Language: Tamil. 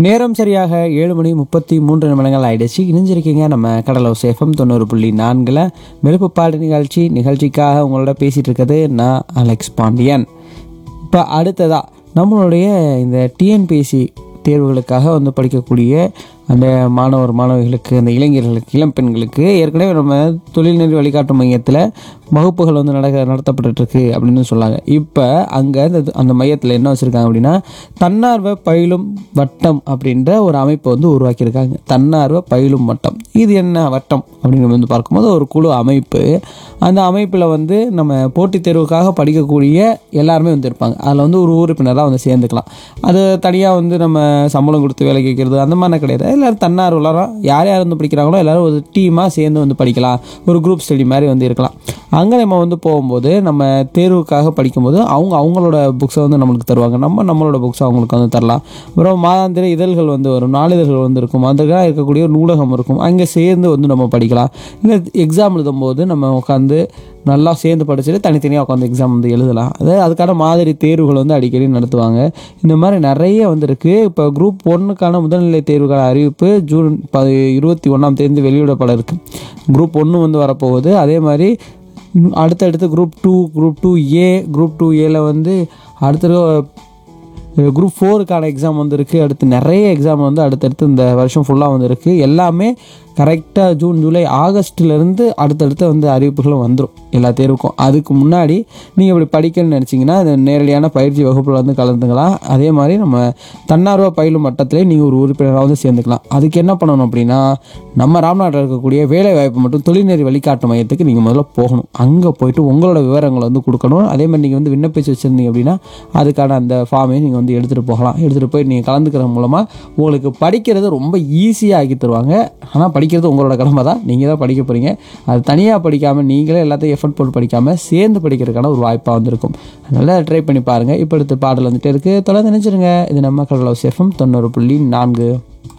நேரம் சரியாக ஏழு மணி முப்பத்தி மூன்று நிமிடங்கள் ஆயிடுச்சு இணைஞ்சிருக்கீங்க நம்ம கடலோ சேஃபம் தொண்ணூறு புள்ளி நான்கில் மெருப்புப்பாடு நிகழ்ச்சி நிகழ்ச்சிக்காக உங்களோட பேசிகிட்டு இருக்கிறது நான் அலெக்ஸ் பாண்டியன் இப்போ அடுத்ததாக நம்மளுடைய இந்த டிஎன்பிஎஸ்சி தேர்வுகளுக்காக வந்து படிக்கக்கூடிய அந்த மாணவர் மாணவிகளுக்கு அந்த இளைஞர்களுக்கு இளம்பெண்களுக்கு ஏற்கனவே நம்ம தொழில்நெறி வழிகாட்டு மையத்தில் வகுப்புகள் வந்து நடக்க நடத்தப்பட்டுருக்கு அப்படின்னு சொன்னாங்க இப்போ அங்கே அந்த அந்த மையத்தில் என்ன வச்சுருக்காங்க அப்படின்னா தன்னார்வ பயிலும் வட்டம் அப்படின்ற ஒரு அமைப்பை வந்து உருவாக்கியிருக்காங்க தன்னார்வ பயிலும் வட்டம் இது என்ன வட்டம் அப்படின்னு வந்து பார்க்கும்போது ஒரு குழு அமைப்பு அந்த அமைப்பில் வந்து நம்ம போட்டித் தேர்வுக்காக படிக்கக்கூடிய எல்லாருமே வந்து இருப்பாங்க அதில் வந்து ஒரு உறுப்பினராக வந்து சேர்ந்துக்கலாம் அது தனியாக வந்து நம்ம சம்பளம் கொடுத்து வேலை கேட்கறது அந்த மாதிரிலாம் கிடையாது எல்லோரும் தன்னார்வலராக யார் யார் வந்து படிக்கிறாங்களோ எல்லாரும் ஒரு டீமாக சேர்ந்து வந்து படிக்கலாம் ஒரு குரூப் ஸ்டடி மாதிரி வந்து இருக்கலாம் அங்கே நம்ம வந்து போகும்போது நம்ம தேர்வுக்காக படிக்கும்போது அவங்க அவங்களோட புக்ஸை வந்து நம்மளுக்கு தருவாங்க நம்ம நம்மளோட புக்ஸை அவங்களுக்கு வந்து தரலாம் அப்புறம் மாதாந்திர இதழ்கள் வந்து வரும் நாளிதழ்கள் வந்து இருக்கும் அதுக்காக இருக்கக்கூடிய ஒரு நூலகம் இருக்கும் அங்கே சேர்ந்து வந்து நம்ம படிக்கலாம் இல்லை எக்ஸாம் எழுதும்போது நம்ம உட்காந்து நல்லா சேர்ந்து படிச்சுட்டு தனித்தனியாக உட்காந்து எக்ஸாம் வந்து எழுதலாம் அதாவது அதுக்கான மாதிரி தேர்வுகள் வந்து அடிக்கடி நடத்துவாங்க இந்த மாதிரி நிறைய வந்திருக்கு இப்போ குரூப் ஒன்றுக்கான முதல்நிலை தேர்வுக்கான அறிவிப்பு ஜூன் ப இருபத்தி ஒன்றாம் தேதி வெளியிடப்பட இருக்கு குரூப் ஒன்று வந்து வரப்போகுது அதே மாதிரி இன்னும் அடுத்தடுத்து group two group two A group two ஏல வந்து அடுத்த குரூப் ஃபோருக்கான எக்ஸாம் வந்துருக்கு அடுத்து நிறைய எக்ஸாம் வந்து அடுத்தடுத்து இந்த வருஷம் ஃபுல்லாக வந்துருக்கு எல்லாமே கரெக்டாக ஜூன் ஜூலை ஆகஸ்ட்லேருந்து அடுத்தடுத்து வந்து அறிவிப்புகளும் வந்துடும் எல்லா தேர்வுக்கும் அதுக்கு முன்னாடி நீங்கள் இப்படி படிக்கணும்னு நினச்சிங்கன்னா அது நேரடியான பயிற்சி வகுப்பில் வந்து கலந்துக்கலாம் அதே மாதிரி நம்ம தன்னார்வ பயிலும் மட்டத்திலே நீங்கள் ஒரு உறுப்பினராக வந்து சேர்ந்துக்கலாம் அதுக்கு என்ன பண்ணணும் அப்படின்னா நம்ம ராம்நாட்டில் இருக்கக்கூடிய வேலை வாய்ப்பு மற்றும் தொழில்நெறி வழிகாட்டு மையத்துக்கு நீங்கள் முதல்ல போகணும் அங்கே போயிட்டு உங்களோட விவரங்களை வந்து கொடுக்கணும் அதே மாதிரி நீங்கள் வந்து விண்ணப்பிச்சு வச்சுருந்தீங்க அப்படின்னா அதுக்கான அந்த ஃபார்மையும் நீங்கள் வந்து எடுத்துகிட்டு போகலாம் எடுத்துகிட்டு போய் நீங்கள் கலந்துக்கிறது மூலமாக உங்களுக்கு படிக்கிறது ரொம்ப ஈஸியாக ஆக்கி தருவாங்க ஆனால் படிக்கிறது உங்களோட கடமை தான் நீங்கள் தான் படிக்க போகிறீங்க அது தனியாக படிக்காமல் நீங்களே எல்லாத்தையும் எஃபர்ட் போட்டு படிக்காமல் சேர்ந்து படிக்கிறதுக்கான ஒரு வாய்ப்பாக வந்திருக்கும் அதனால் ட்ரை பண்ணி பாருங்கள் இப்போ அடுத்த பாடல் வந்துட்டு இருக்குது தொடர்ந்து நினச்சிருங்க இது நம்ம கடலோ சேஃபம் தொண்ணூறு புள்ளி நான்கு